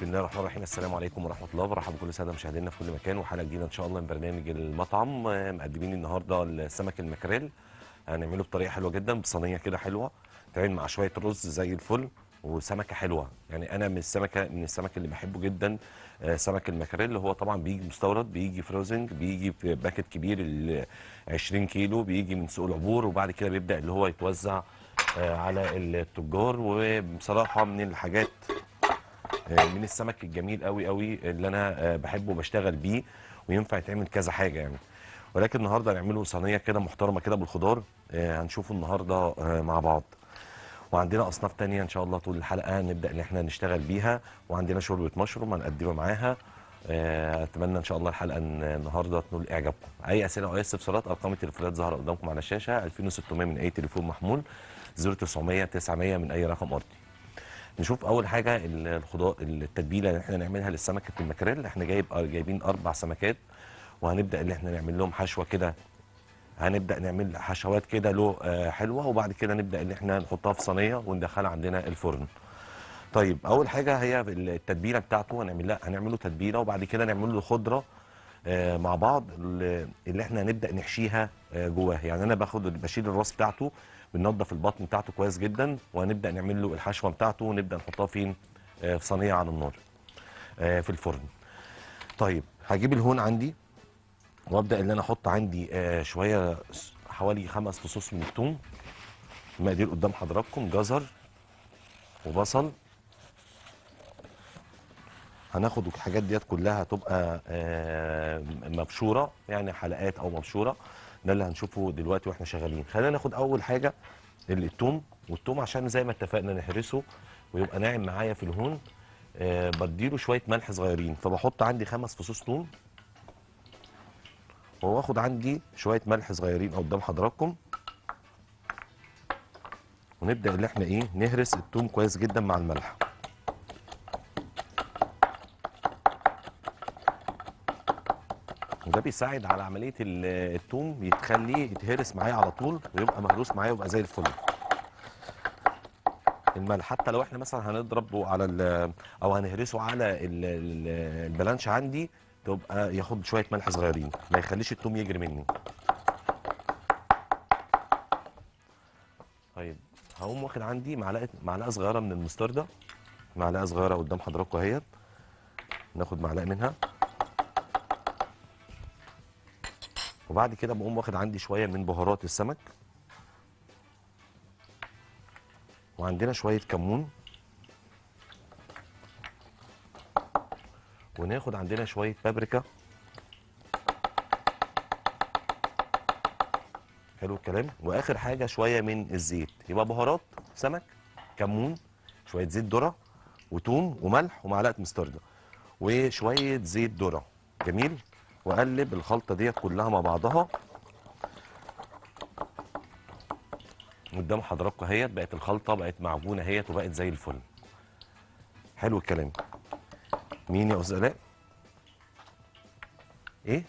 بسم الله الرحمن الرحيم السلام عليكم ورحمه الله وبرحب بكل ساده مشاهدينا في كل مكان وحلقه جديده ان شاء الله من برنامج المطعم آه، مقدمين النهارده السمك المكريل هنعمله بطريقه حلوه جدا بصينيه كده حلوه تعمل مع شويه رز زي الفل وسمكه حلوه يعني انا من السمكه من السمك اللي بحبه جدا آه، سمك المكريل اللي هو طبعا بيجي مستورد بيجي فروزنج بيجي في باكت كبير ال 20 كيلو بيجي من سوق العبور وبعد كده بيبدا اللي هو يتوزع آه، على التجار وبصراحه من الحاجات آه، من السمك الجميل قوي قوي اللي انا آه، بحبه وبشتغل بيه وينفع يتعمل كذا حاجه يعني ولكن النهارده هنعمله صينيه كده محترمه كده بالخضار آه، هنشوفه النهارده آه، مع بعض وعندنا اصناف تانية ان شاء الله طول الحلقه نبدا ان احنا نشتغل بيها وعندنا شوربه مشروم هنقدمها معاها آه، اتمنى ان شاء الله الحلقه الن- النهارده تنول اعجابكم اي اسئله او اي استفسارات ارقام التليفونات ظاهره قدامكم على الشاشه 2600 من اي تليفون محمول 0900 900 من اي رقم ارضي نشوف اول حاجه ال- الخضار التتبيله اللي احنا نعملها للسمكه المكريل احنا جايب جايبين اربع سمكات وهنبدا ان احنا نعمل لهم حشوه كده هنبدا نعمل حشوات كده له آه، حلوه وبعد كده نبدا ان احنا نحطها في صينيه وندخلها عندنا الفرن طيب اول حاجه هي التتبيله بتاعته هنعمل لها هنعمل له تتبيله وبعد كده نعمل له خضره آه، مع بعض اللي اللي احنا هنبدا نحشيها آه، جواه يعني انا باخد بشيل الراس بتاعته بننضف البطن بتاعته كويس جدا وهنبدا نعمل له الحشوه بتاعته ونبدا نحطها فين آه، في صينيه على النار آه، في الفرن طيب هجيب الهون عندي وابدا ان انا احط عندي آه، شويه س- حوالي خمس فصوص من الثوم المقادير قدام حضراتكم جزر وبصل هناخد الحاجات ديت كلها تبقى آه، مبشوره يعني حلقات او مبشوره ده اللي هنشوفه دلوقتي واحنا شغالين خلينا ناخد اول حاجه الثوم والثوم عشان زي ما اتفقنا نهرسه ويبقى ناعم معايا في الهون آه، بديله شويه ملح صغيرين فبحط عندي خمس فصوص ثوم واخد عندي شويه ملح صغيرين قدام حضراتكم ونبدا ان احنا ايه نهرس الثوم كويس جدا مع الملح وده بيساعد على عمليه ال- الثوم يتخليه يتهرس معايا على طول ويبقى مهروس معايا ويبقى زي الفل الملح حتى لو احنا مثلا هنضربه على ال- او هنهرسه على ال- ال- البلانش عندي تبقى ياخد شويه ملح صغيرين ما يخليش الثوم يجري مني طيب هقوم واخد عندي معلقه معلقه صغيره من المستردة معلقه صغيره قدام حضراتكم اهيت ناخد معلقه منها وبعد كده بقوم واخد عندي شويه من بهارات السمك وعندنا شويه كمون وناخد عندنا شويه بابريكا حلو الكلام واخر حاجه شويه من الزيت يبقى بهارات سمك كمون شويه زيت ذره وتوم وملح ومعلقه مستردة وشويه زيت ذره جميل واقلب الخلطه ديت كلها مع بعضها قدام حضراتكم اهيت بقت الخلطه بقت معجونه اهيت وبقت زي الفل حلو الكلام مين يا استاذ الاء ايه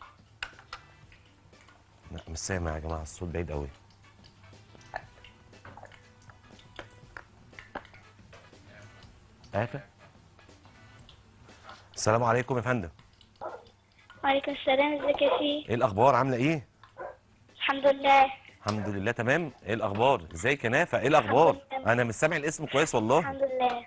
لا مش سامع يا جماعه الصوت بعيد قوي قافل السلام عليكم يا فندم وعليكم السلام ازيك يا سي ايه الاخبار عامله ايه الحمد لله الحمد لله تمام ايه الاخبار ازيك يا نافع ايه الاخبار الحمد لله. انا مش سامع الاسم كويس والله الحمد لله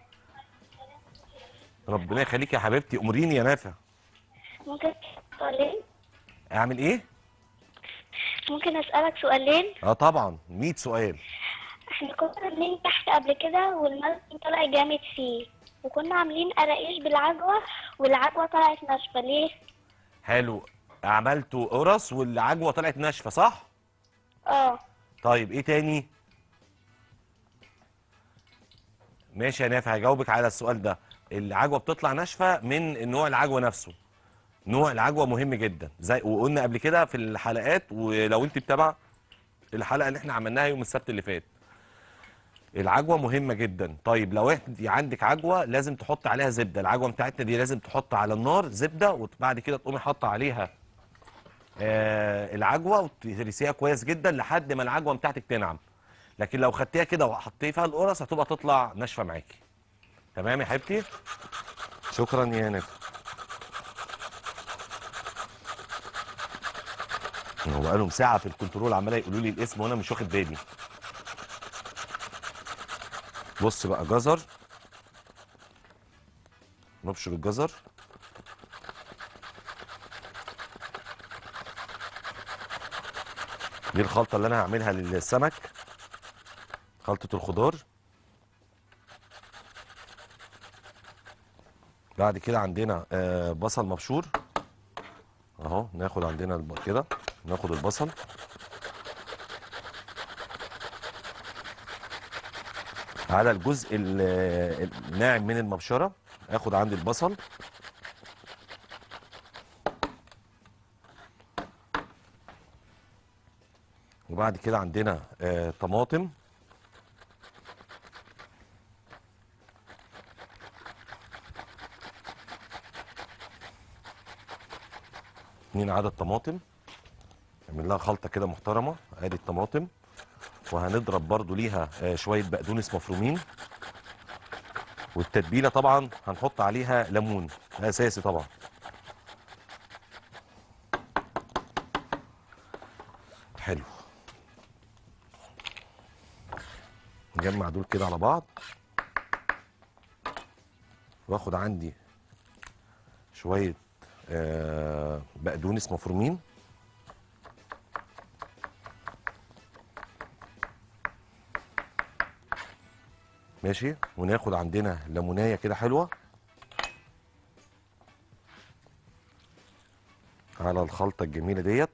ربنا يخليك يا حبيبتي امريني يا نافع ممكن سؤالين اعمل ايه ممكن اسالك سؤالين اه طبعا 100 سؤال احنا كنا عاملين كحك قبل كده والملح طلع جامد فيه وكنا عاملين قراقيش بالعجوه والعجوه طلعت ناشفه ليه حلو عملته قرص والعجوه طلعت ناشفه صح اه طيب ايه تاني ماشي يا نافع هجاوبك على السؤال ده العجوه بتطلع ناشفه من نوع العجوه نفسه نوع العجوه مهم جدا زي وقلنا قبل كده في الحلقات ولو انت متابعه الحلقه اللي احنا عملناها يوم السبت اللي فات العجوه مهمه جدا طيب لو انت عندك عجوه لازم تحط عليها زبده العجوه بتاعتنا دي لازم تحط على النار زبده وبعد كده تقومي حاطه عليها آه العجوه وتهرسيها كويس جدا لحد ما العجوه بتاعتك تنعم لكن لو خدتيها كده وحطيتي فيها القرص هتبقى تطلع ناشفه معاكي تمام يا حبيبتي شكرا يا نافع هو بقالهم ساعة في الكنترول عمالة يقولوا لي الاسم وانا مش واخد بالي بص بقى جزر نبشر الجزر دي الخلطة اللي انا هعملها للسمك خلطة الخضار بعد كده عندنا آه، بصل مبشور اهو ناخد عندنا الب- كده ناخد البصل على الجزء ال- الناعم من المبشره اخد عندي البصل وبعد كده عندنا آه، طماطم اتنين عدد طماطم نعمل لها خلطه كده محترمه ادي الطماطم وهنضرب برضو ليها آه، شويه بقدونس مفرومين والتتبيله طبعا هنحط عليها ليمون ده اساسي طبعا حلو نجمع دول كده على بعض واخد عندي شويه آه، بقدونس مفرومين ماشي وناخد عندنا ليمونايه كده حلوه على الخلطه الجميله ديت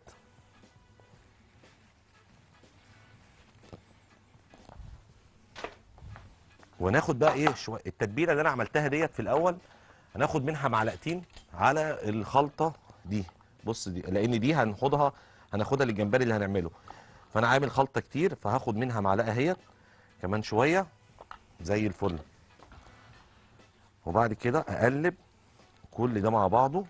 وناخد بقى ايه شويه التتبيله اللي انا عملتها ديت في الاول هناخد منها معلقتين على الخلطه دي بص دي لان دي هناخدها هناخدها للجمبري اللي هنعمله فانا عامل خلطه كتير فهاخد منها معلقه اهيت كمان شويه زي الفل وبعد كده اقلب كل ده مع بعضه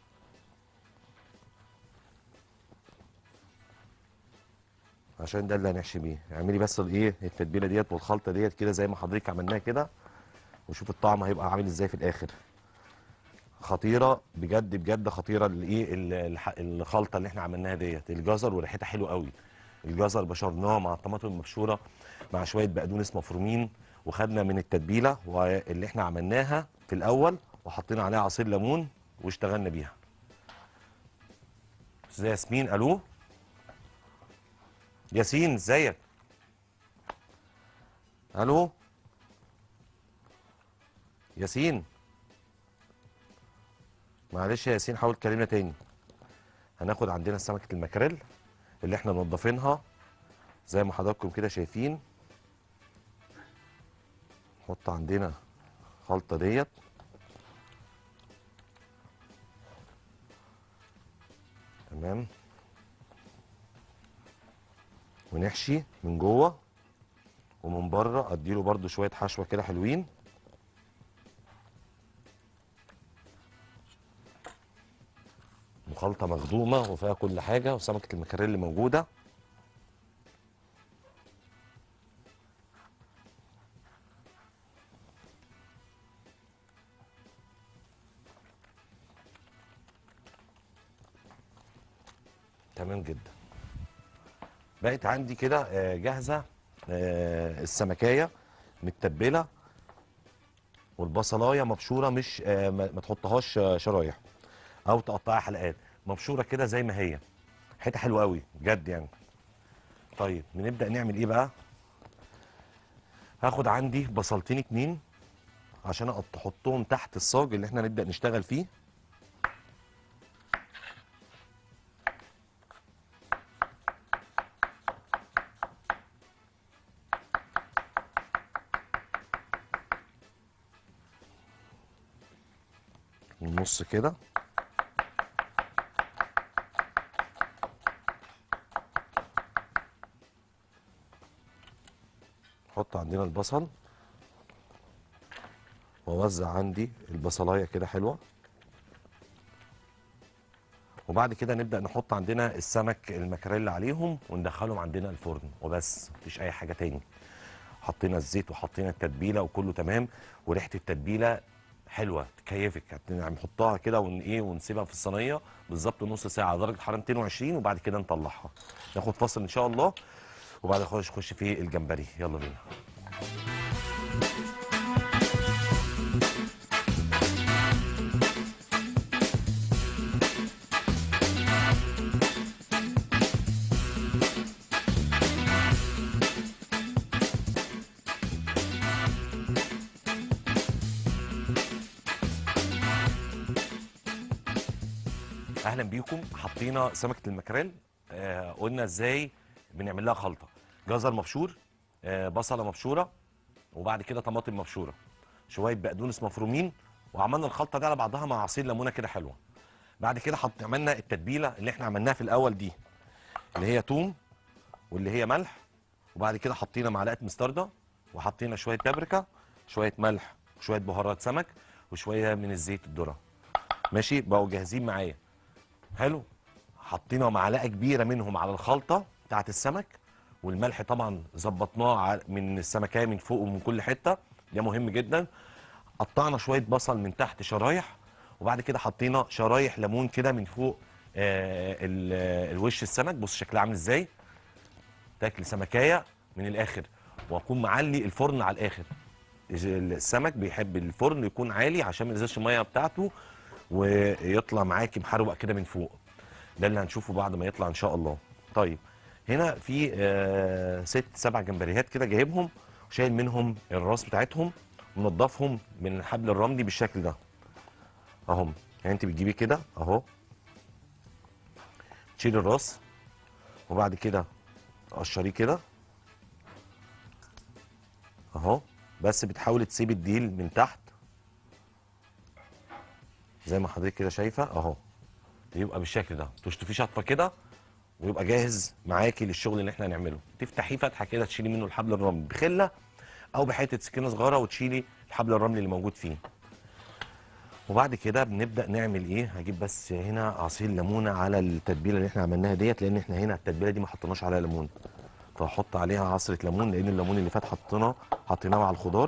عشان ده اللي هنحشي بيه اعملي بس الايه التتبيله ديت والخلطه ديت كده زي ما حضرتك عملناها كده وشوف الطعم هيبقى عامل ازاي في الاخر خطيره بجد بجد خطيره الايه ال- الح- الخلطه اللي احنا عملناها ديت الجزر وريحتها حلوه قوي الجزر بشرناه مع الطماطم المبشوره مع شويه بقدونس مفرومين وخدنا من التتبيله واللي احنا عملناها في الاول وحطينا عليها عصير ليمون واشتغلنا بيها استاذه ياسمين الو ياسين ازيك الو ياسين معلش يا ياسين حاول تكلمنا تاني هناخد عندنا سمكة المكريل اللي احنا منضفينها زي ما حضراتكم كده شايفين نحط عندنا خلطة ديت تمام ونحشي من جوه ومن بره اديله برده شويه حشوه كده حلوين وخلطه مخدومه وفيها كل حاجه وسمكه المكاريلي موجوده تمام جدا بقت عندي كده آه، جاهزه آه، السمكايه متبله والبصلايه مبشوره مش آه، ما ما تحطهاش آه، شرايح او تقطعها حلقات مبشوره كده زي ما هي حته حلوه قوي بجد يعني طيب بنبدا نعمل ايه بقى هاخد عندي بصلتين اتنين عشان أقط- احطهم تحت الصاج اللي احنا نبدا نشتغل فيه النص كده نحط عندنا البصل واوزع عندي البصلايه كده حلوه وبعد كده نبدا نحط عندنا السمك المكريل عليهم وندخلهم عندنا الفرن وبس مفيش اي حاجه تاني حطينا الزيت وحطينا التتبيله وكله تمام وريحه التتبيله حلوه تكيفك هت- يعني نحطها كده ون ايه ونسيبها في الصينيه بالظبط نص ساعه على درجه حراره 220 وبعد كده نطلعها ناخد فاصل ان شاء الله وبعد نخش نخش في الجمبري يلا بينا اهلا بيكم حطينا سمكه المكريل آه قلنا ازاي بنعمل لها خلطه جزر مبشور آه بصله مبشوره وبعد كده طماطم مبشوره شويه بقدونس مفرومين وعملنا الخلطه دي على بعضها مع عصير ليمونه كده حلوه بعد كده حط عملنا التتبيله اللي احنا عملناها في الاول دي اللي هي توم واللي هي ملح وبعد كده حطينا معلقه مستردة وحطينا شويه بابريكا شويه ملح وشويه بهارات سمك وشويه من الزيت الذره ماشي بقوا جاهزين معايا حلو حطينا معلقه كبيره منهم على الخلطه بتاعت السمك والملح طبعا ظبطناه ع- من السمكيه من فوق ومن كل حته ده مهم جدا قطعنا شويه بصل من تحت شرايح وبعد كده حطينا شرايح ليمون كده من فوق آه ال- آه، الوش السمك بص شكلها عامل ازاي تاكل سمكايه من الاخر واكون معلي الفرن على الاخر السمك بيحب الفرن يكون عالي عشان ما ينزلش الميه بتاعته ويطلع معاكي محروق كده من فوق ده اللي هنشوفه بعد ما يطلع ان شاء الله طيب هنا في آه ست سبع جمبريهات كده جايبهم وشايل منهم الراس بتاعتهم منضفهم من الحبل الرملي بالشكل ده اهم يعني انت بتجيبيه كده اهو تشيل الراس وبعد كده تقشريه كده اهو بس بتحاولي تسيبي الديل من تحت زي ما حضرتك كده شايفه اهو يبقى بالشكل ده تشطفيه شطفه كده ويبقى جاهز معاكي للشغل اللي احنا هنعمله تفتحيه فتحه كده تشيلي منه الحبل الرملي بخله او بحته سكينه صغيره وتشيلي الحبل الرملي اللي موجود فيه وبعد كده بنبدا نعمل ايه هجيب بس هنا عصير ليمونه على التتبيله اللي احنا عملناها ديت لان احنا هنا التتبيله دي ما حطيناش عليها ليمون فهحط عليها عصره ليمون لان الليمون اللي فات حطيناه حطيناه على الخضار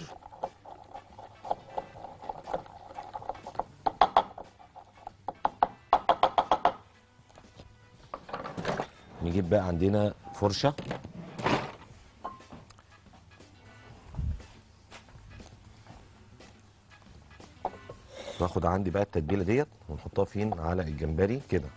نجيب بقى عندنا فرشه باخد عندي بقى التتبيله ديت ونحطها فين على الجمبري كده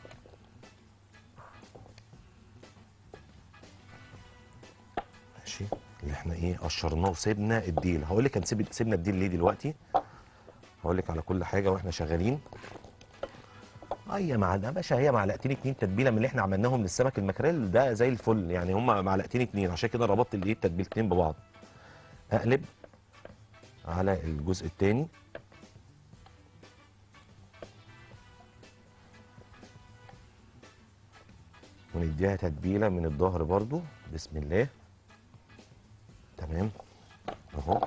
ماشي اللي احنا ايه قشرناه وسيبنا الديل هقول لك هنسيب سيبنا الديل ليه دلوقتي هقول لك على كل حاجه واحنا شغالين اي مع يا باشا هي معلقتين اتنين تتبيله من اللي احنا عملناهم للسمك المكريل ده زي الفل يعني هم معلقتين اتنين عشان كده ربطت الايه التتبيلتين ببعض اقلب على الجزء التاني ونديها تتبيله من الظهر برضو بسم الله تمام اهو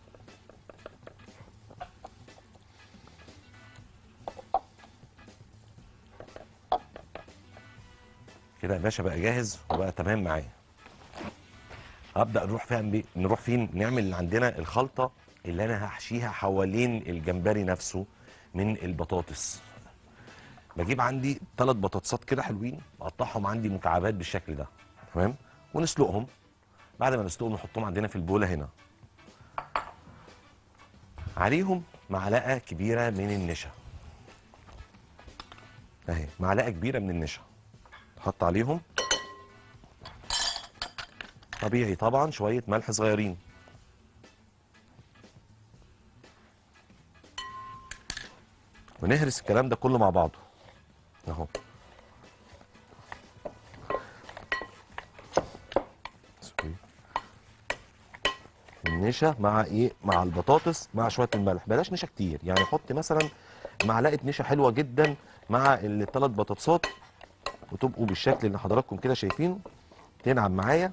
كده يا باشا بقى جاهز وبقى تمام معايا هبدا نروح فين بي... نروح فين نعمل اللي عندنا الخلطه اللي انا هحشيها حوالين الجمبري نفسه من البطاطس بجيب عندي ثلاث بطاطسات كده حلوين بقطعهم عندي مكعبات بالشكل ده تمام ونسلقهم بعد ما نسلقهم نحطهم عندنا في البوله هنا عليهم معلقه كبيره من النشا اهي معلقه كبيره من النشا حط عليهم طبيعي طبعا شويه ملح صغيرين ونهرس الكلام ده كله مع بعضه اهو سوري. النشا مع ايه مع البطاطس مع شويه الملح بلاش نشا كتير يعني حط مثلا معلقه نشا حلوه جدا مع الثلاث بطاطسات وتبقوا بالشكل اللي حضراتكم كده شايفينه تنعم معايا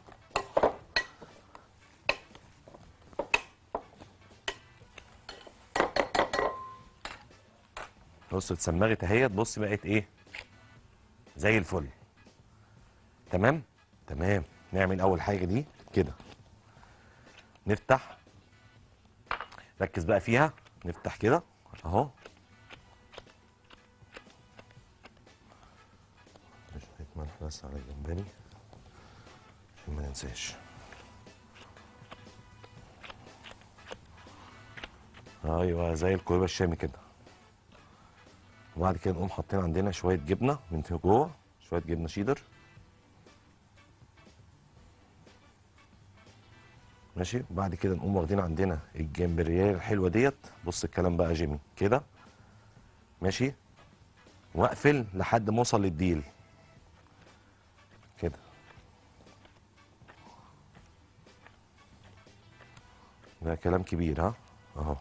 بص اتسمغت اهيت بص بقت ايه زي الفل تمام تمام نعمل اول حاجه دي كده نفتح ركز بقى فيها نفتح كده اهو شوية ملح بس على الجمبري عشان ما ننساش ايوه زي الكوبا الشامي كده وبعد كده نقوم حاطين عندنا شويه جبنه من جوه شويه جبنه شيدر ماشي وبعد كده نقوم واخدين عندنا الجمبريه الحلوه ديت بص الكلام بقى يا جيمي كده ماشي واقفل لحد ما اوصل للديل كده ده كلام كبير ها اهو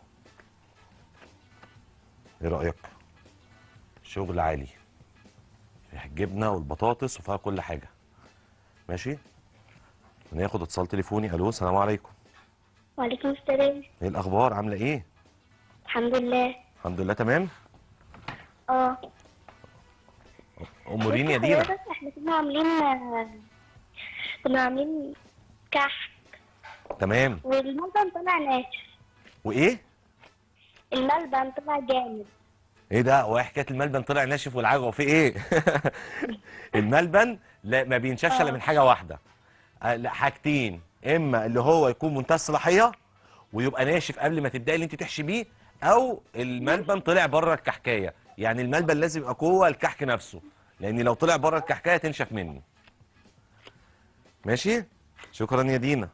ايه رايك شغل عالي فيها الجبنه والبطاطس وفيها كل حاجه ماشي وناخد اتصال تليفوني الو السلام عليكم وعليكم السلام ايه الاخبار عامله ايه الحمد لله الحمد لله تمام اه اموريني يا بص دينا حضرتك احنا كنا عاملين كنا عاملين كحك تمام والملبن طلع ناشف وايه الملبن طلع جامد ايه ده وايه حكايه الملبن طلع ناشف والعجوه في ايه الملبن لا ما بينشفش الا آه. من حاجه واحده آه، لا حاجتين اما اللي هو يكون منتهى الصلاحيه ويبقى ناشف قبل ما تبداي اللي انت تحشي بيه او الملبن طلع بره الكحكايه يعني الملبن لازم يبقى جوه الكحك نفسه لان لو طلع بره الكحكايه تنشف مني ماشي شكرا يا دينا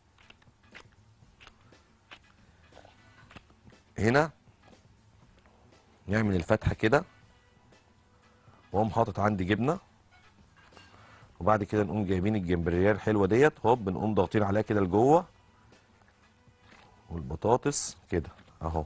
هنا نعمل الفتحه كده واقوم حاطط عندي جبنه وبعد كده نقوم جايبين الجمبريه الحلوه ديت هوب بنقوم ضاغطين عليها كده لجوه والبطاطس كده اهو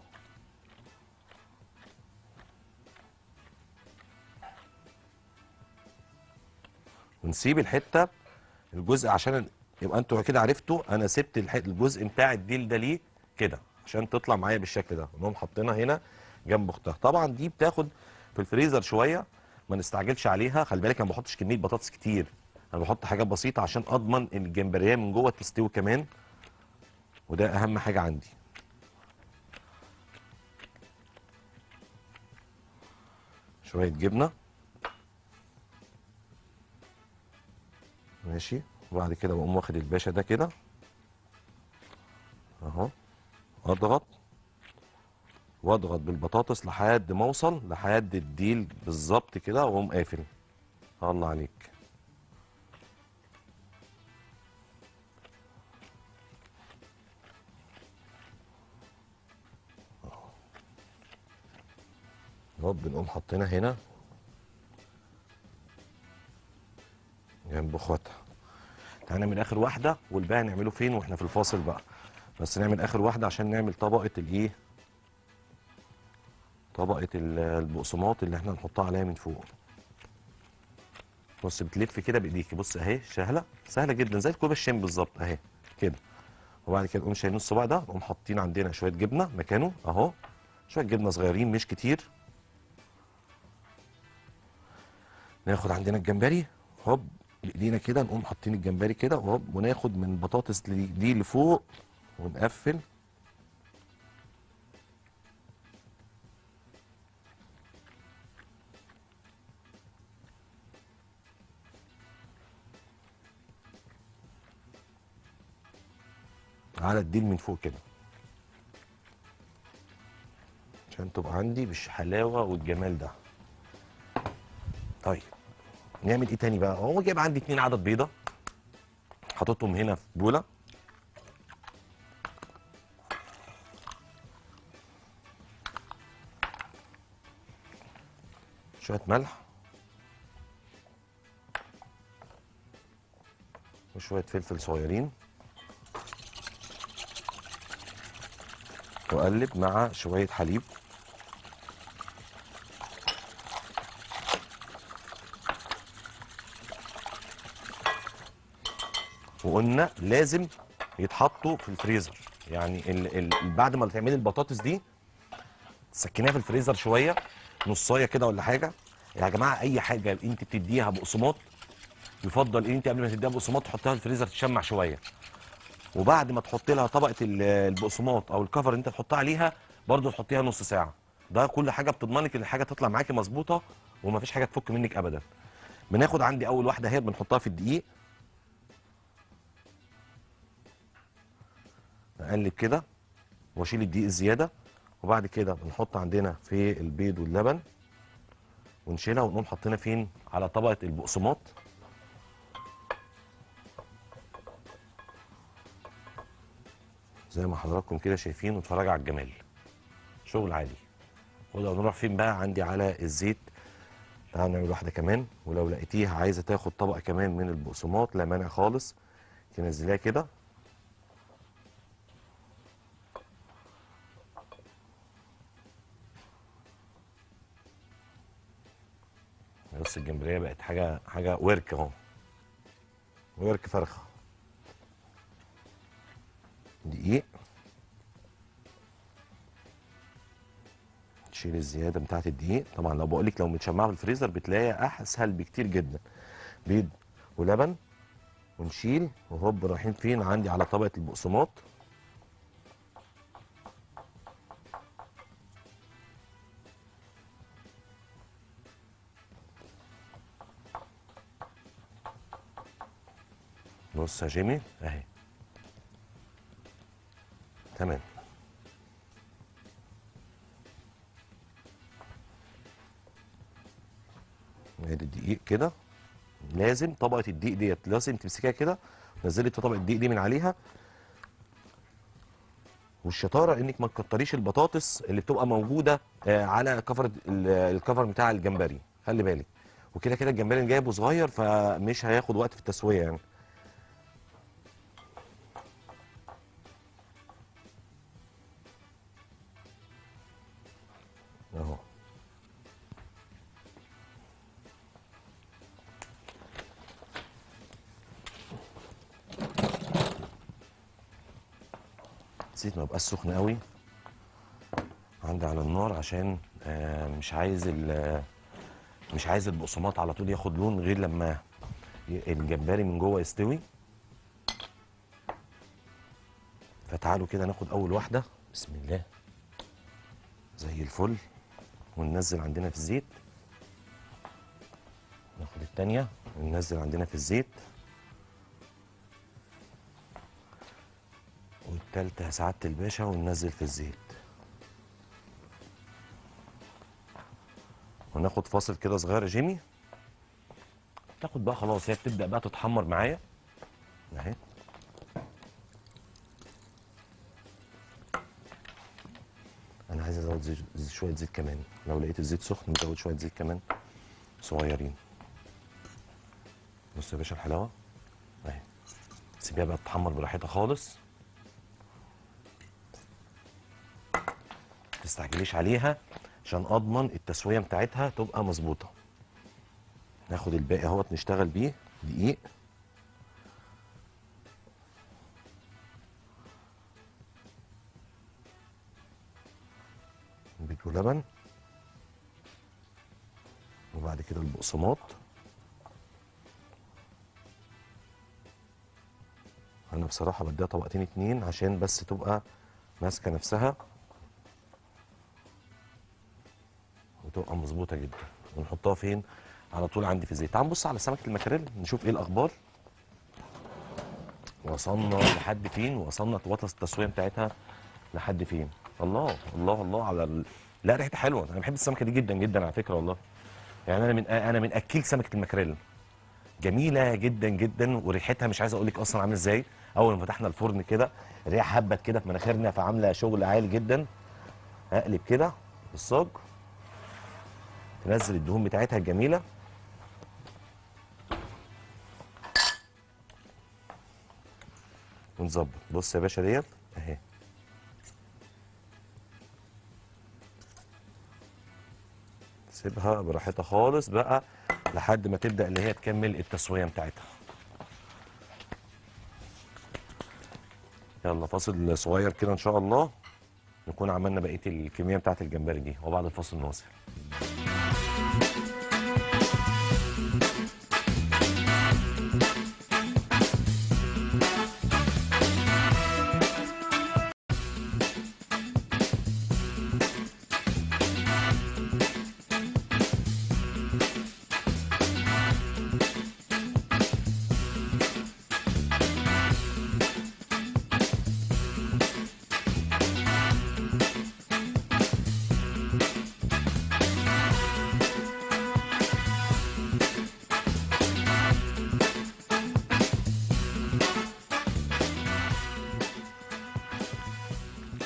ونسيب الحته الجزء عشان يبقى انتوا كده عرفتوا انا سبت الح- الجزء بتاع الديل ده ليه كده عشان تطلع معايا بالشكل ده نقوم حاطينها هنا جنب اختها طبعا دي بتاخد في الفريزر شويه ما نستعجلش عليها خلي بالك انا ما بحطش كميه بطاطس كتير انا بحط حاجات بسيطه عشان اضمن ان الجمبريه من جوه تستوي كمان وده اهم حاجه عندي شويه جبنه ماشي وبعد كده بقوم واخد الباشا ده كده اهو اضغط واضغط بالبطاطس لحد ما اوصل لحد الديل بالظبط كده واقوم قافل الله عليك اهو بنقوم حاطينها هنا جنب اخواتها تعالى نعمل اخر واحده والباقي نعمله فين واحنا في الفاصل بقى بس نعمل اخر واحده عشان نعمل طبقه الايه طبقه ال- البقسماط اللي احنا هنحطها عليها من فوق بص بتلف كده بايديكي بص اهي سهله سهله جدا زي الكوبا الشام بالظبط اهي كده وبعد كده نقوم شايلين الصباع ده نقوم حاطين عندنا شويه جبنه مكانه اهو شويه جبنه صغيرين مش كتير ناخد عندنا الجمبري هوب بايدينا كده نقوم حاطين الجمبري كده وهوب وناخد من البطاطس دي دي لفوق ونقفل على الديل من فوق كده عشان تبقى عندي بالحلاوه والجمال ده طيب نعمل ايه تاني بقى هو جايب عندي اتنين عدد بيضه حاططهم هنا في بوله شويه ملح وشويه فلفل صغيرين واقلب مع شويه حليب وقلنا لازم يتحطوا في الفريزر يعني ال ال بعد ما تعملي البطاطس دي تسكنيها في الفريزر شويه نصايه كده ولا حاجه يا جماعه اي حاجه انت بتديها بقسماط يفضل ان انت قبل ما تديها بقسماط تحطها في الفريزر تشمع شويه وبعد ما تحط لها طبقه ال- البقسماط او الكفر اللي انت تحطها عليها برضو تحطيها نص ساعه ده كل حاجه بتضمنك ان الحاجه تطلع معاكي مظبوطه ومفيش حاجه تفك منك ابدا بناخد عندي اول واحده اهي بنحطها في الدقيق نقلب كده واشيل الدقيق الزياده وبعد كده بنحط عندنا في البيض واللبن ونشيلها ونقوم حاطينها فين على طبقه البقسماط زي ما حضراتكم كده شايفين واتفرجوا على الجمال شغل عالي ولو نروح فين بقى عندي على الزيت تعالوا نعمل واحده كمان ولو لقيتيها عايزه تاخد طبقه كمان من البقسماط لا مانع خالص تنزليها كده بص الجمبريه بقت حاجه حاجه ورك اهو ورك فرخه دقيق تشيل الزياده بتاعه الدقيق طبعا لو بقول لك لو متشمعه في الفريزر بتلاقيها اسهل بكتير جدا بيض ولبن ونشيل وهوب رايحين فين عندي على طبقه البقسماط بص يا جيمي اهي تمام ادي الدقيق كده لازم طبقه الدقيق ديت لازم تمسكيها كده نزلي طبقه الدقيق دي من عليها والشطاره انك ما تكتريش البطاطس اللي بتبقى موجوده آه، على كفر ال- الكفر بتاع الجمبري خلي بالك وكده كده الجمبري اللي جايبه صغير فمش هياخد وقت في التسويه يعني اهو الزيت ما يبقاش سخن قوي عندي على النار عشان آه، مش عايز ال- مش عايز البقسماط على طول ياخد لون غير لما ي- الجمبري من جوه يستوي فتعالوا كده ناخد اول واحده بسم الله زي الفل وننزل عندنا في الزيت ناخد التانية وننزل عندنا في الزيت والتالتة يا سعادة الباشا وننزل في الزيت وناخد فاصل كده صغير يا جيمي تاخد بقى خلاص هي بتبدأ بقى تتحمر معايا اهي انا عايز ازود زيت زيت- شويه زيت كمان لو لقيت الزيت سخن نزود شويه زيت كمان صغيرين بص يا باشا الحلاوه اهي سيبيها بقى تتحمر براحتها خالص تستعجليش عليها عشان اضمن التسويه بتاعتها تبقى مظبوطه ناخد الباقي اهوت نشتغل بيه دقيق بيض ولبن وبعد كده البقسماط انا بصراحه بديها طبقتين اتنين عشان بس تبقى ماسكه نفسها وتبقى مظبوطه جدا ونحطها فين على طول عندي في الزيت تعال نبص على سمكه المكاريل نشوف ايه الاخبار وصلنا لحد فين وصلنا وصلت التسويه بتاعتها لحد فين الله الله الله على ال... لا ريحتها حلوه انا بحب السمكه دي جدا جدا على فكره والله يعني انا من انا من اكيل سمكه المكاريل جميله جدا جدا وريحتها مش عايز اقول لك اصلا عامله ازاي اول ما فتحنا الفرن كده الريحه هبت كده في مناخيرنا فعامله شغل عالي جدا اقلب كده الصاج تنزل الدهون بتاعتها الجميله ونظبط بص يا باشا ديت اهي سيبها براحتها خالص بقى لحد ما تبدا اللي هي تكمل التسويه بتاعتها يلا فاصل صغير كده ان شاء الله نكون عملنا بقيه الكميه بتاعت الجمبري دي وبعد الفاصل نواصل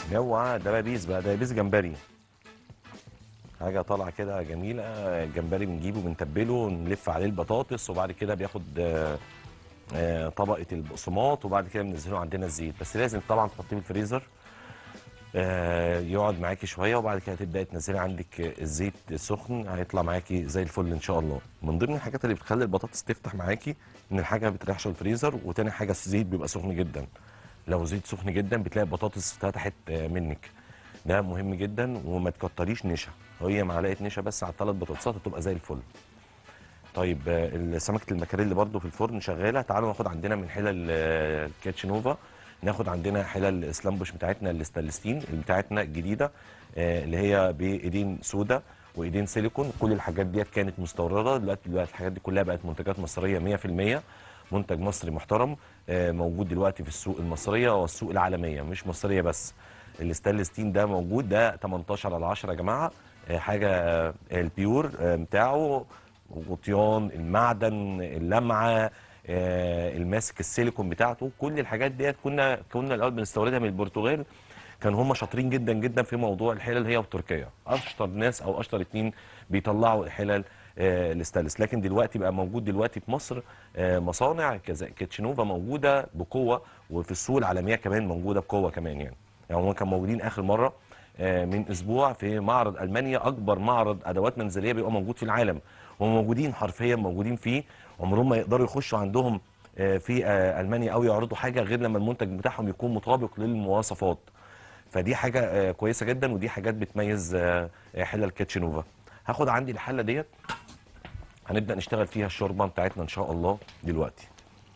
اوعى دبابيس بقى دبابيس جمبري حاجه طالعه كده جميله الجمبري بنجيبه بنتبله نلف عليه البطاطس وبعد كده بياخد آه، آه، طبقه البقسماط وبعد كده بننزله عندنا الزيت بس لازم طبعا تحطيه في الفريزر آه، يقعد معاكي شويه وبعد كده تبداي تنزلي عندك الزيت السخن هيطلع معاكي زي الفل ان شاء الله من ضمن الحاجات اللي بتخلي البطاطس تفتح معاكي ان الحاجه ما بتريحش الفريزر وتاني حاجه الزيت بيبقى سخن جدا لو زيت سخن جدا بتلاقي البطاطس فتحت آه، منك ده مهم جدا وما تكتريش نشا هي معلقه نشا بس على الثلاث بطاطسات هتبقى زي الفل طيب آه، سمكه المكاريل برضو في الفرن شغاله تعالوا ناخد عندنا من حلل آه، الكاتشنوفا ناخد عندنا حلل السلامبوش بتاعتنا الاستانلستين اللي بتاعتنا الجديده آه، اللي هي بايدين سودا وايدين سيليكون كل الحاجات ديت كانت مستورده دلوقتي دلوقتي الحاجات دي كلها بقت منتجات مصريه 100% منتج مصري محترم آه، موجود دلوقتي في السوق المصريه والسوق العالميه مش مصريه بس الستانلستين ده موجود ده 18 على 10 يا جماعه آه، حاجه آه، البيور آه، بتاعه غطيان المعدن اللمعه آه، الماسك السيليكون بتاعته كل الحاجات ديت كنا كنا الاول بنستوردها من البرتغال كان هم شاطرين جدا جدا في موضوع الحلل هي وتركيا اشطر ناس او اشطر اتنين بيطلعوا الحلل آه، الاستانلس لكن دلوقتي بقى موجود دلوقتي في مصر آه، مصانع كذا كيتشنوفا موجوده بقوه وفي السوق العالميه كمان موجوده بقوه كمان يعني يعني هم كانوا موجودين اخر مره آه، من اسبوع في معرض المانيا اكبر معرض ادوات منزليه بيبقى موجود في العالم هم موجودين حرفيا موجودين فيه عمرهم ما يقدروا يخشوا عندهم آه، في آه، المانيا او يعرضوا حاجه غير لما المنتج بتاعهم يكون مطابق للمواصفات فدي حاجه آه، كويسه جدا ودي حاجات بتميز آه، آه، حلل كيتشنوفا هاخد عندي الحله ديت هنبدا نشتغل فيها الشوربه بتاعتنا ان شاء الله دلوقتي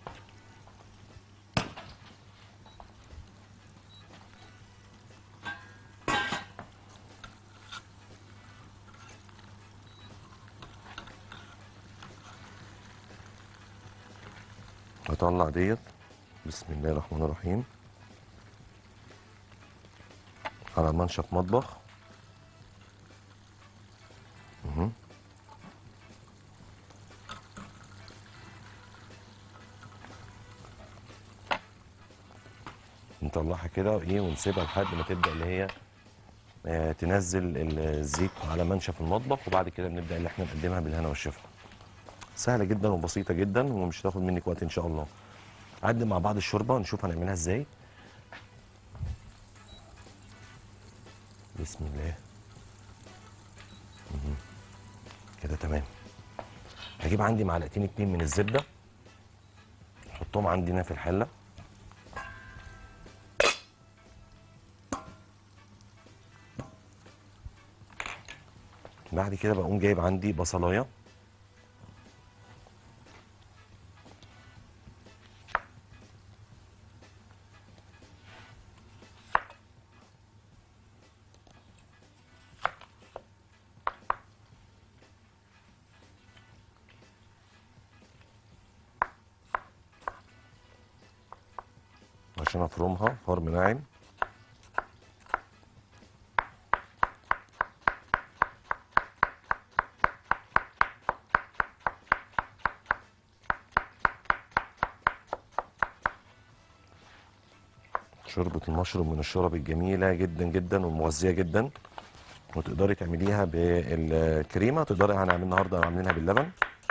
هطلع ديت بسم الله الرحمن الرحيم على منشف مطبخ مهم. نطلعها كده وايه ونسيبها لحد ما تبدا اللي هي آه، تنزل الزيت على منشف المطبخ وبعد كده بنبدا اللي احنا نقدمها بالهنا والشفا سهله جدا وبسيطه جدا ومش هتاخد منك وقت ان شاء الله نقدم مع بعض الشوربه نشوف هنعملها ازاي بسم الله مهم. كده تمام هجيب عندي معلقتين اتنين من الزبده احطهم عندنا في الحله بعد كده بقوم جايب عندي بصلايه عشان افرمها فرم ناعم شوربة المشروم من الشرب الجميلة جدا جدا ومغذية جدا وتقدري تعمليها بالكريمة تقدري هنعمل النهارده عاملينها باللبن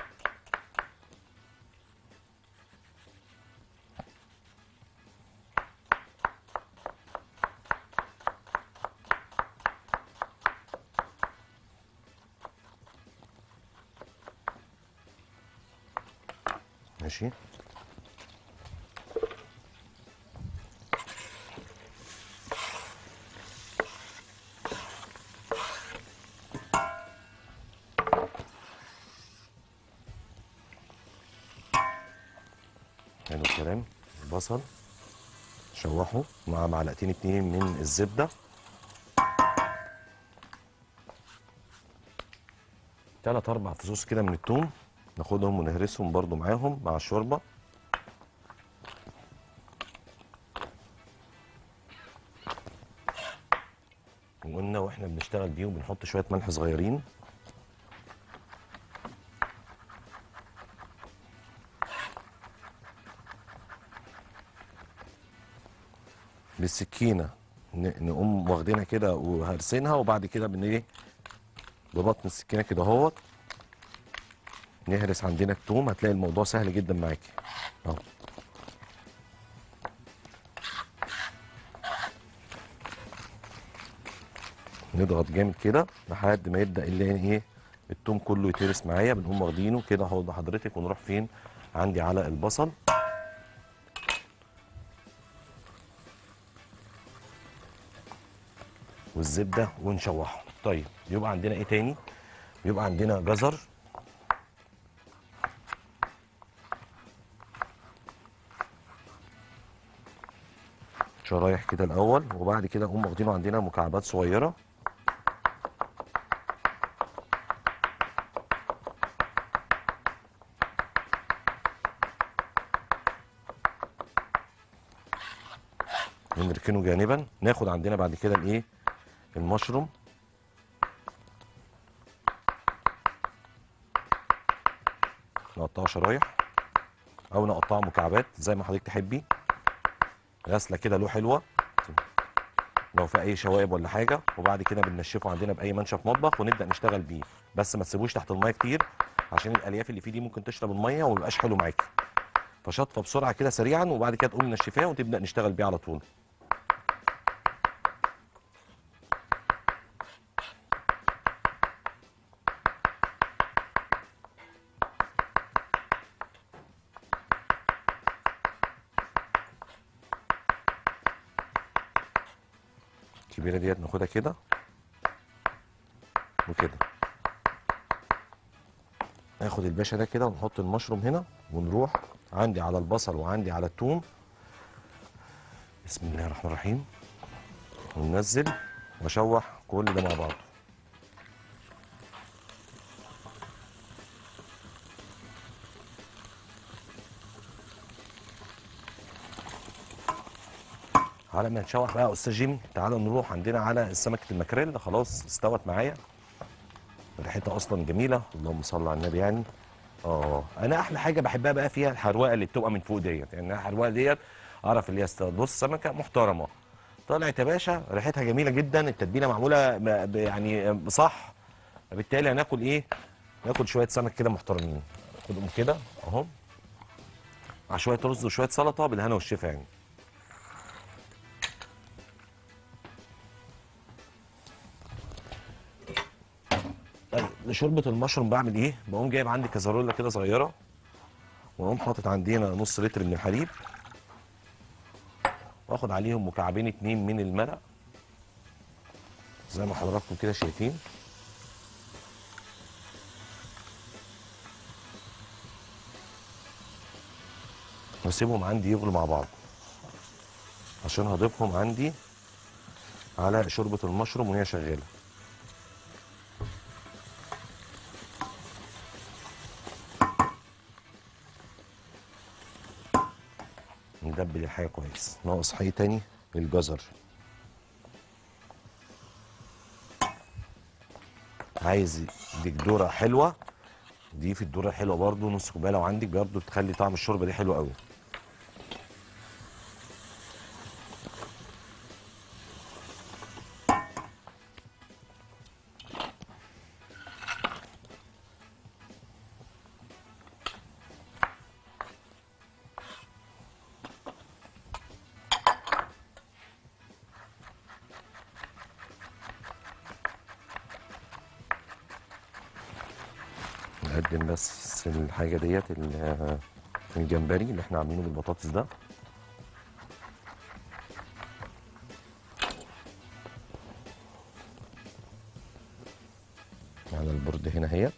ماشي حلو الكلام البصل شوحه مع معلقتين اتنين من الزبده تلات اربع فصوص كده من التوم ناخدهم ونهرسهم برضو معاهم مع الشوربه وقلنا واحنا بنشتغل بيهم بنحط شويه ملح صغيرين بالسكينه ن- نقوم واخدينها كده وهرسينها وبعد كده بن ايه ببطن السكينه كده اهوت نهرس عندنا التوم هتلاقي الموضوع سهل جدا معاكي اهو نضغط جامد كده لحد ما يبدا اللي ايه التوم كله يتهرس معايا بنقوم واخدينه كده اهو ده حضرتك ونروح فين عندي على البصل والزبده ونشوحه طيب يبقى عندنا ايه تاني يبقى عندنا جزر شرايح كده الاول وبعد كده نقوم واخدينه عندنا مكعبات صغيره ونركنه جانبا ناخد عندنا بعد كده الايه المشروم نقطعه شرايح او نقطعه مكعبات زي ما حضرتك تحبي غسله كده له حلوه لو في اي شوائب ولا حاجه وبعد كده بننشفه عندنا باي منشف مطبخ ونبدا نشتغل بيه بس ما تسيبوش تحت الميه كتير عشان الالياف اللي فيه دي ممكن تشرب الميه وما يبقاش حلو معاكي فشطفه بسرعه كده سريعا وبعد كده تقوم منشفاه وتبدا نشتغل بيه على طول الكبيره ديت ناخدها كده وكده ناخد الباشا ده كده ونحط المشروم هنا ونروح عندي على البصل وعندي على الثوم بسم الله الرحمن الرحيم وننزل واشوح كل ده مع بعضه على ما نشوح بقى يا استاذ جيمي تعالوا نروح عندنا على سمكه المكريل خلاص استوت معايا ريحتها اصلا جميله اللهم صل على النبي يعني اه انا احلى حاجه بحبها بقى فيها الحروقه اللي بتبقى من فوق ديت يعني الحروقه ديت اعرف اللي هي استوت بص سمكه محترمه طلعت يا باشا ريحتها جميله جدا التتبيله معموله ب- ب- يعني صح بالتالي هناكل ايه ناكل شويه سمك كده محترمين خدهم كده اهو مع شويه رز وشويه سلطه بالهنا والشفا يعني طيب لشوربه المشروم بعمل ايه؟ بقوم جايب عندي كازارولا كده صغيره واقوم حاطط عندنا نص لتر من الحليب واخد عليهم مكعبين اتنين من المرق زي ما حضراتكم كده شايفين واسيبهم عندي يغلوا مع بعض عشان هضيفهم عندي على شوربه المشروم وهي شغاله ندبل الحاجه كويس ناقص حاجه تاني الجزر عايز يديك ذره حلوه ضيف الذره الحلوه برضو نص كوبايه لو عندك برضو بتخلي طعم الشوربه دي حلو قوي نقدم بس الحاجه ديت ال- الجمبري اللي احنا عاملينه بالبطاطس ده على البرد هنا هي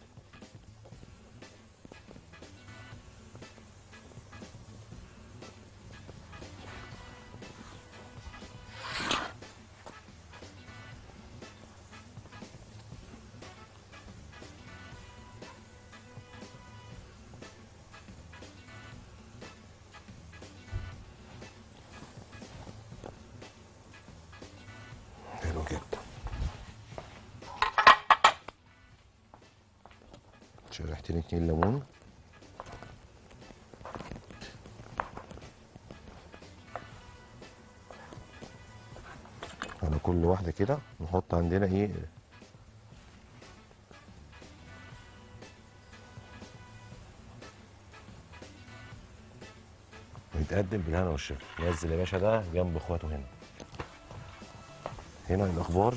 حلو جدا شريحتين اتنين ليمون كل واحده كده نحط عندنا ايه ويتقدم بالهنا والشفا نزل يا باشا ده جنب اخواته هنا هنا الاخبار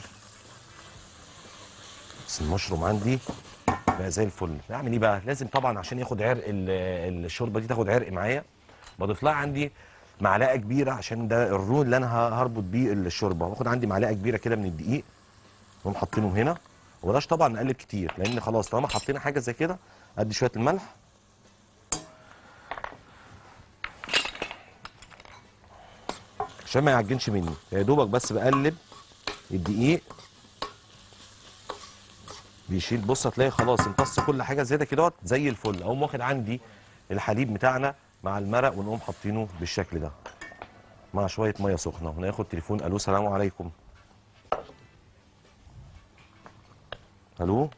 بس المشروم عندي بقى زي الفل اعمل ايه بقى لازم طبعا عشان ياخد عرق ال- الشوربه دي تاخد عرق معايا بضيف لها عندي معلقه كبيره عشان ده الرون اللي انا ه- هربط بيه الشوربه باخد عندي معلقه كبيره كده من الدقيق نقوم حاطينهم هنا وبلاش طبعا نقلب كتير لان خلاص طالما حطينا حاجه زي كده ادي شويه الملح عشان ما يعجنش مني يا دوبك بس بقلب الدقيق بيشيل بص هتلاقي خلاص امتص كل حاجه زياده كده زي الفل اقوم واخد عندي الحليب بتاعنا مع المرق ونقوم حاطينه بالشكل ده مع شويه ميه سخنه وناخد تليفون الو سلام عليكم الو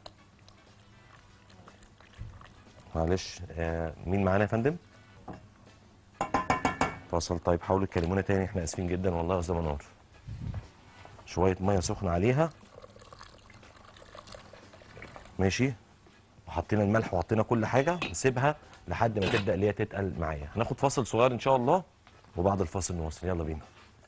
معلش آه مين معانا يا فندم فاصل طيب حاولوا تكلمونا تاني احنا اسفين جدا والله يا استاذ منور شويه ميه سخنه عليها ماشي وحطينا الملح وحطينا كل حاجه نسيبها لحد ما تبدا اللي هي تتقل معايا هناخد فاصل صغير ان شاء الله وبعد الفاصل نواصل يلا بينا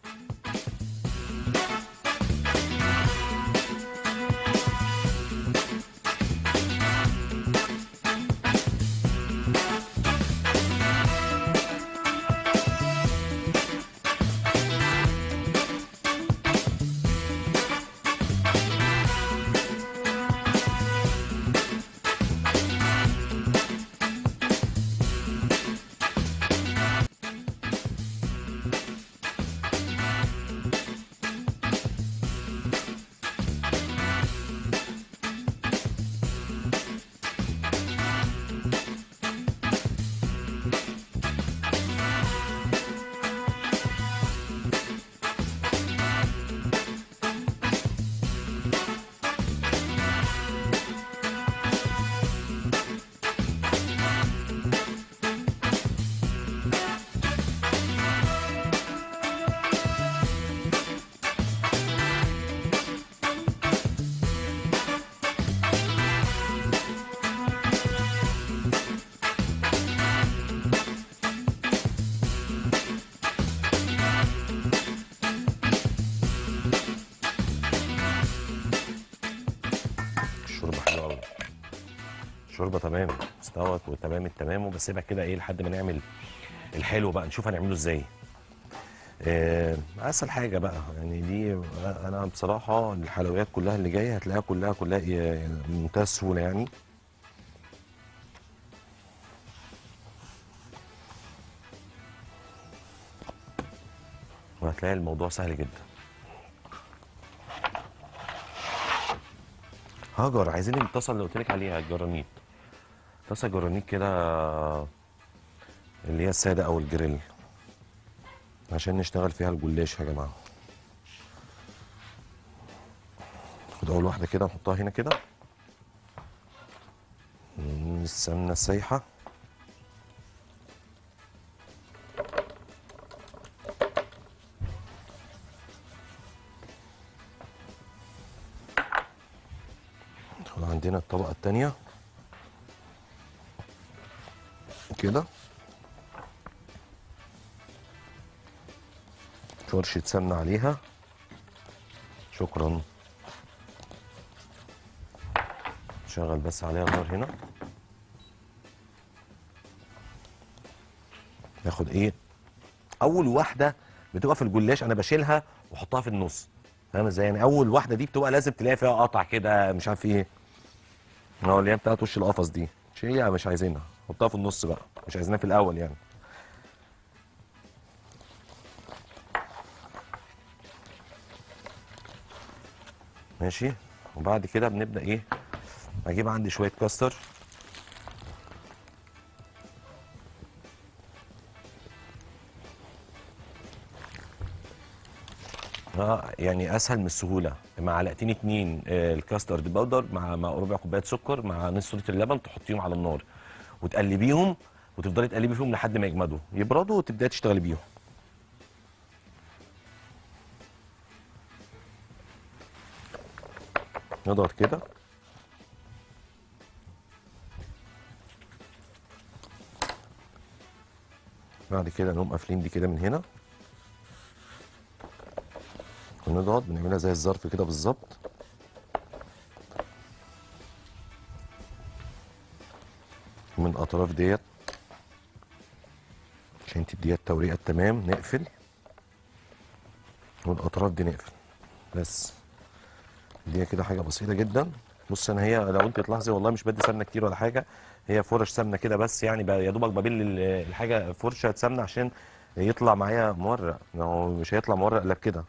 الشوربه حلوه قوي الشوربه تمام استوت وتمام التمام وبسيبها كده ايه لحد ما نعمل الحلو بقى نشوف هنعمله ازاي آه، اسهل حاجه بقى يعني دي انا بصراحه الحلويات كلها اللي جايه هتلاقيها كلها كلها إيه، بمنتهى السهوله يعني وهتلاقي الموضوع سهل جدا هاجر عايزين الطاسه اللي قلت لك عليها الجرانيت طاسه جرانيت كده اللي هي الساده او الجريل عشان نشتغل فيها الجلاش يا جماعه خد اول واحده كده نحطها هنا كده مم، السمنه السايحه ندخل عندنا الطبقه التانيه كده فرشة سمنة عليها شكرا شغل بس عليها النار هنا ناخد ايه اول واحدة بتبقى في الجلاش انا بشيلها واحطها في النص فاهم ازاي يعني اول واحدة دي بتبقى لازم تلاقي فيها قطع كده مش عارف ايه اه اللي هي بتاعت وش القفص دي شيلها مش عايزينها حطها في النص بقى مش عايزينها في الاول يعني ماشي وبعد كده بنبدا ايه اجيب عندي شويه كاستر اه يعني اسهل من السهوله معلقتين اتنين آه، الكاسترد باودر مع مع ربع كوبايه سكر مع نص لتر اللبن تحطيهم على النار وتقلبيهم وتفضلي تقلبي فيهم لحد ما يجمدوا يبردوا وتبداي تشتغلي بيهم نضغط كده بعد كده نقوم قافلين دي كده من هنا ونضغط بنعملها زي الظرف كده بالظبط من الاطراف ديت عشان تديها التوريقه التمام نقفل والاطراف دي نقفل بس دي كده حاجه بسيطه جدا بص انا هي لو انت تلاحظي والله مش بدي سمنه كتير ولا حاجه هي فرش سمنه كده بس يعني بقى يا دوبك ببل ال- الحاجه فرشه سمنه عشان يطلع معايا مورق ما هو مش هيطلع مورق الا بكده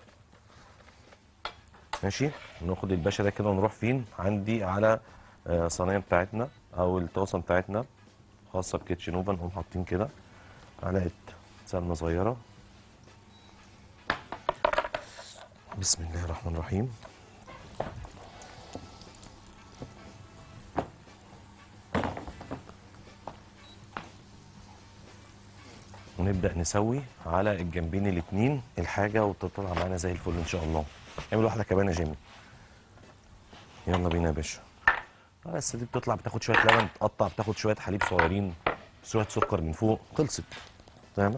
ماشي ناخد الباشا ده كده ونروح فين عندي على آه، صينيه بتاعتنا او الطاسه بتاعتنا خاصه بكيتشن اوفن نقوم حاطين كده معلقه سمنه صغيره بسم الله الرحمن الرحيم ونبدأ نسوي على الجنبين الاتنين الحاجة وتطلع معانا زي الفل إن شاء الله اعمل واحدة كمان يا جيمي يلا بينا يا باشا بس دي بتطلع بتاخد شوية لبن تقطع بتاخد شوية حليب صغيرين شوية سكر من فوق خلصت فاهمة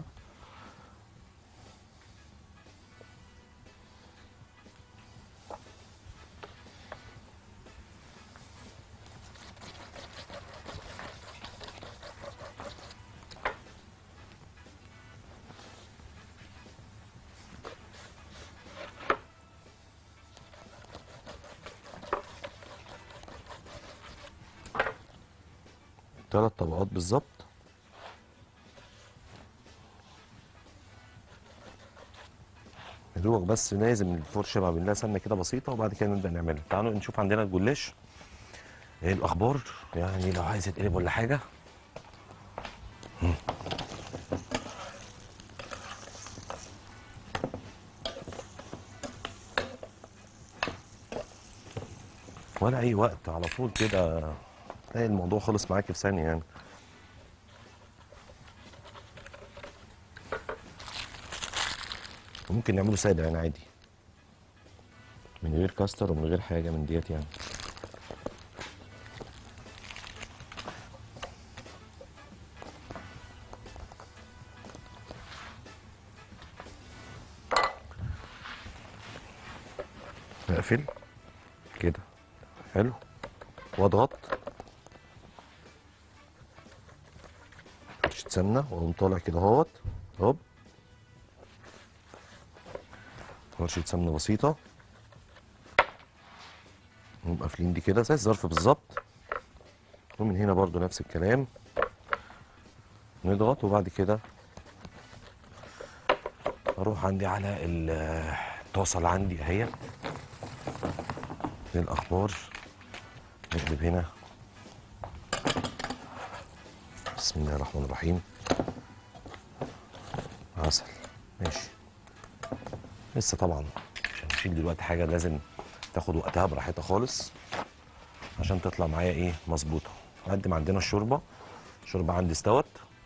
ثلاث طبقات بالظبط يا دوبك بس لازم الفرشه ما بينها سمنه كده بسيطه وبعد كده نبدا نعملها تعالوا نشوف عندنا الجلاش ايه الاخبار يعني لو عايز يتقلب ولا حاجه مم. ولا اي وقت على طول كده تلاقي الموضوع خلص معاكي في ثانيه يعني ممكن نعمله ساده يعني عادي من غير كاستر ومن غير حاجه من ديت يعني اقفل كده حلو واضغط رشه سمنه واقوم طالع كده اهوت هوب رشه سمنه بسيطه نقوم قافلين دي كده زي الظرف بالظبط ومن هنا برضو نفس الكلام نضغط وبعد كده اروح عندي على ال- الطاسه اللي عندي اهي ايه الاخبار نقلب هنا بسم الله الرحمن الرحيم عسل ماشي لسه طبعا عشان نشيل دلوقتي حاجه لازم تاخد وقتها براحتها خالص عشان تطلع معايا ايه مظبوطه نقدم عندنا الشوربه الشوربه عندي استوت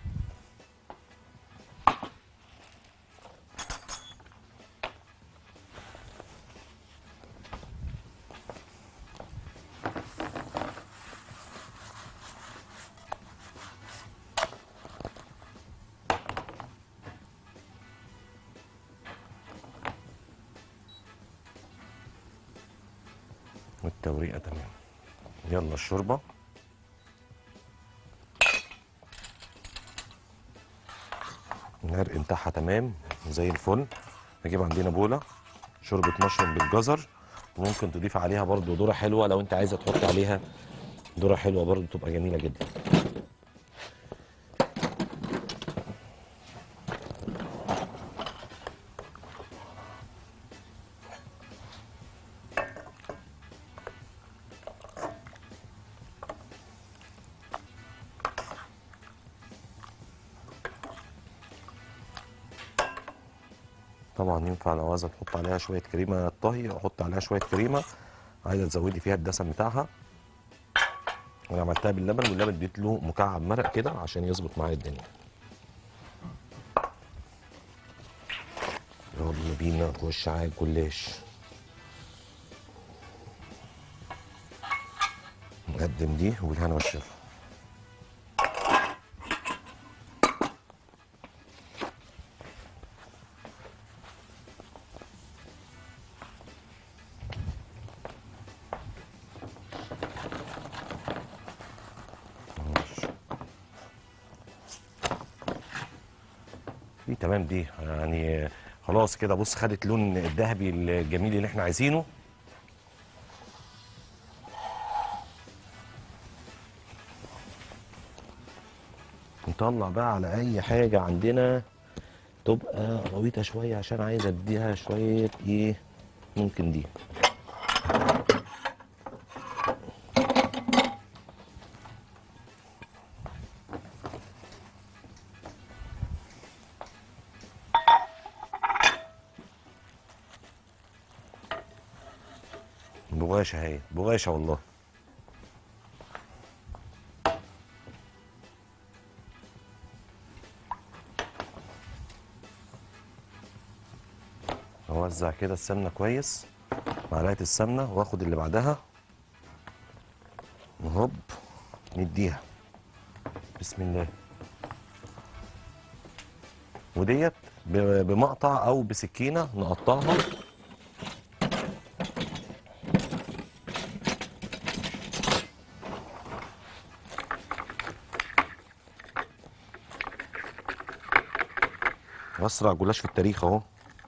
والتوريقه تمام يلا الشوربه العرق بتاعها تمام زي الفل نجيب عندنا بوله شوربه مشروم بالجزر وممكن تضيف عليها برضو ذره حلوه لو انت عايزه تحط عليها ذره حلوه برضو تبقى جميله جدا طبعا ينفع لو عايزه تحط عليها شويه كريمه طهي احط عليها شويه كريمه عايزه تزودي فيها الدسم بتاعها انا عملتها باللبن واللبن اديت له مكعب مرق كده عشان يظبط معايا الدنيا يلا بينا نخش على الجلاش نقدم دي وبالهنا والشفا ماشي. دي تمام دي يعني خلاص كده بص خدت لون الذهبي الجميل اللي احنا عايزينه نطلع بقى على اي حاجه عندنا تبقى غويطه شويه عشان عايز اديها شويه ايه ممكن دي بغاشة اهي بغاشة والله اوزع كده السمنة كويس معلقة السمنة واخد اللي بعدها وهوب نديها بسم الله وديت ب- بمقطع او بسكينة نقطعها اسرع جلاش في التاريخ اهو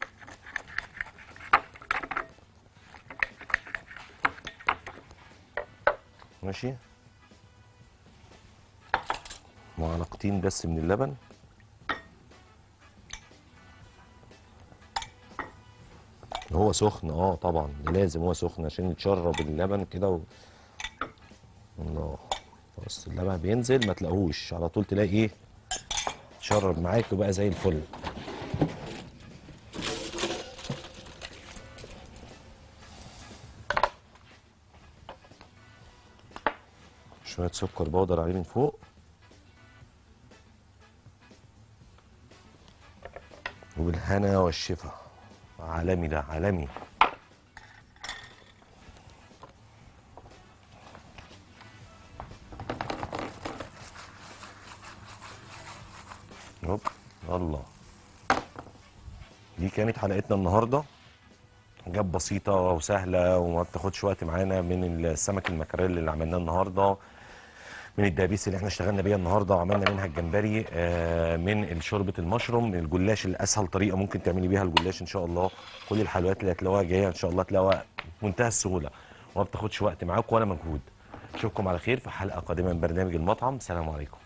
ماشي معلقتين بس من اللبن هو سخن اه طبعا ده لازم هو سخن عشان يتشرب اللبن كده و... الله بص اللبن بينزل ما تلاقوش على طول تلاقي ايه تشرب معاك وبقى زي الفل شوية سكر بودر عليه من فوق وبالهنا والشفا عالمي ده عالمي هوب الله دي كانت حلقتنا النهارده جاب بسيطة وسهلة وما بتاخدش وقت معانا من السمك المكاريل اللي عملناه النهارده من الدبابيس اللي احنا اشتغلنا بيها النهارده وعملنا منها الجمبري آه، من شوربه المشروم من الجلاش الاسهل طريقه ممكن تعملي بيها الجلاش ان شاء الله كل الحلويات اللي هتلاقوها جايه ان شاء الله تلاقوها منتهى السهوله وما بتاخدش وقت معاكم ولا مجهود اشوفكم على خير في حلقه قادمه من برنامج المطعم سلام عليكم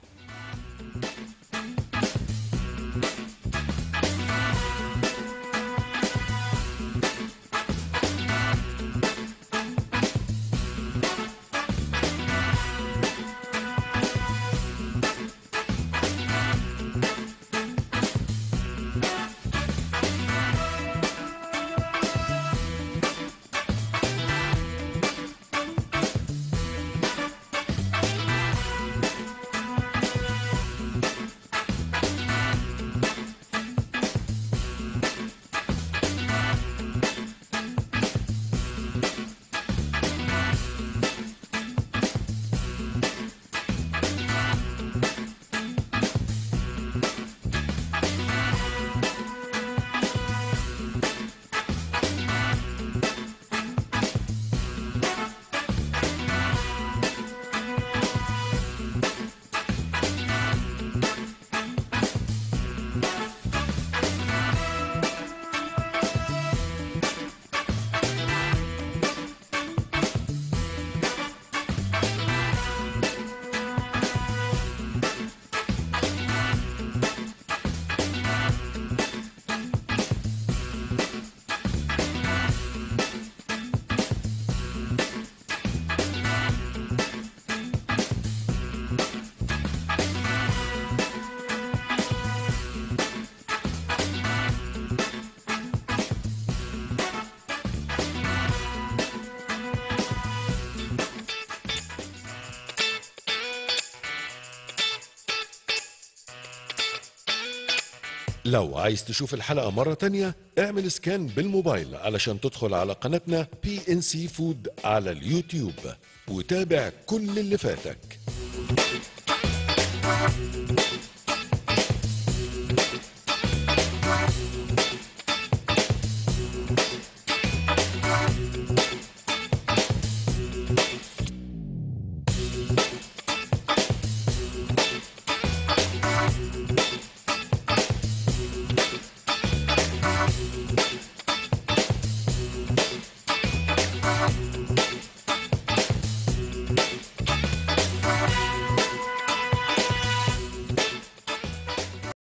لو عايز تشوف الحلقة مرة تانية اعمل سكان بالموبايل علشان تدخل على قناتنا بي ان سي فود على اليوتيوب وتابع كل اللي فاتك